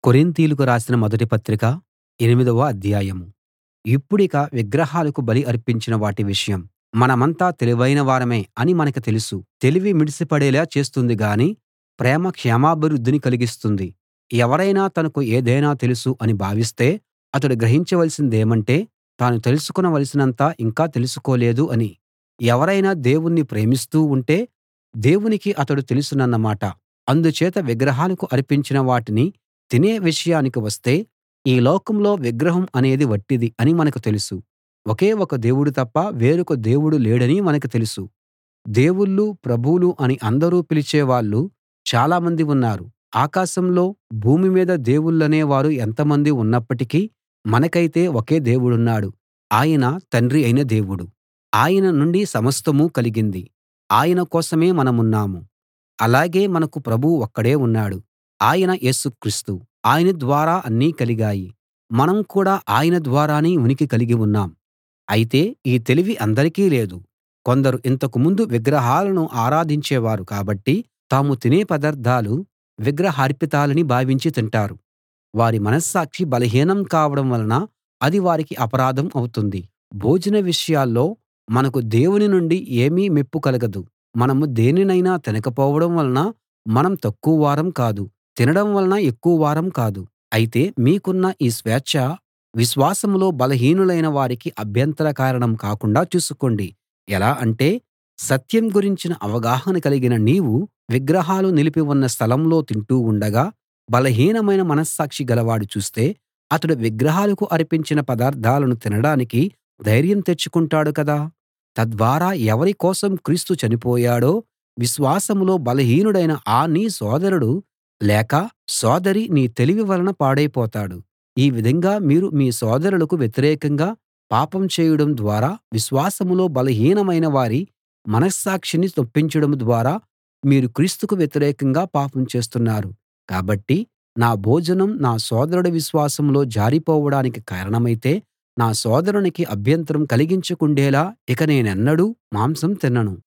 కొరింతీయులకు రాసిన మొదటి పత్రిక ఎనిమిదవ అధ్యాయం ఇప్పుడిక విగ్రహాలకు బలి అర్పించిన వాటి విషయం మనమంతా తెలివైన వారమే అని మనకు తెలుసు తెలివి మిడిసిపడేలా చేస్తుంది గాని ప్రేమ క్షేమాభివృద్ధిని కలిగిస్తుంది ఎవరైనా తనకు ఏదైనా తెలుసు అని భావిస్తే అతడు గ్రహించవలసిందేమంటే తాను తెలుసుకోవలసినంత ఇంకా తెలుసుకోలేదు అని ఎవరైనా దేవుణ్ణి ప్రేమిస్తూ ఉంటే దేవునికి అతడు తెలుసన్నమాట అందుచేత విగ్రహాలకు అర్పించిన వాటిని తినే విషయానికి వస్తే ఈ లోకంలో విగ్రహం అనేది వట్టిది అని మనకు తెలుసు ఒకే ఒక దేవుడు తప్ప వేరొక దేవుడు లేడని మనకు తెలుసు దేవుళ్ళు ప్రభువులు అని అందరూ పిలిచే వాళ్ళు చాలామంది ఉన్నారు ఆకాశంలో భూమి మీద దేవుళ్ళనే వారు ఎంతమంది ఉన్నప్పటికీ మనకైతే ఒకే దేవుడున్నాడు ఆయన తండ్రి అయిన దేవుడు ఆయన నుండి సమస్తమూ కలిగింది ఆయన కోసమే మనమున్నాము అలాగే మనకు ప్రభువు ఒక్కడే ఉన్నాడు ఆయన యేసు క్రీస్తు ఆయన ద్వారా అన్నీ కలిగాయి మనం కూడా ఆయన ద్వారానే ఉనికి కలిగి ఉన్నాం అయితే ఈ తెలివి అందరికీ లేదు కొందరు ఇంతకు ముందు విగ్రహాలను ఆరాధించేవారు కాబట్టి తాము తినే పదార్థాలు విగ్రహార్పితాలని భావించి తింటారు వారి మనస్సాక్షి బలహీనం కావడం వలన అది వారికి అపరాధం అవుతుంది భోజన విషయాల్లో మనకు దేవుని నుండి ఏమీ మెప్పు కలగదు మనం దేనినైనా తినకపోవడం వలన మనం తక్కువ వారం కాదు తినడం వలన ఎక్కువ వారం కాదు అయితే మీకున్న ఈ స్వేచ్ఛ విశ్వాసంలో బలహీనులైన వారికి అభ్యంతర కారణం కాకుండా చూసుకోండి ఎలా అంటే సత్యం గురించిన అవగాహన కలిగిన నీవు విగ్రహాలు నిలిపి ఉన్న స్థలంలో తింటూ ఉండగా బలహీనమైన మనస్సాక్షి గలవాడు చూస్తే అతడు విగ్రహాలకు అర్పించిన పదార్థాలను తినడానికి ధైర్యం తెచ్చుకుంటాడు కదా తద్వారా ఎవరి కోసం క్రీస్తు చనిపోయాడో విశ్వాసంలో బలహీనుడైన ఆ నీ సోదరుడు లేక సోదరి నీ తెలివి వలన పాడైపోతాడు ఈ విధంగా మీరు మీ సోదరులకు వ్యతిరేకంగా పాపం చేయడం ద్వారా విశ్వాసంలో బలహీనమైన వారి మనస్సాక్షిని నొప్పించడం ద్వారా మీరు క్రీస్తుకు వ్యతిరేకంగా పాపం చేస్తున్నారు కాబట్టి నా భోజనం నా సోదరుడి విశ్వాసంలో జారిపోవడానికి కారణమైతే నా సోదరునికి అభ్యంతరం కలిగించకుండేలా ఇక నేనెన్నడూ మాంసం తినను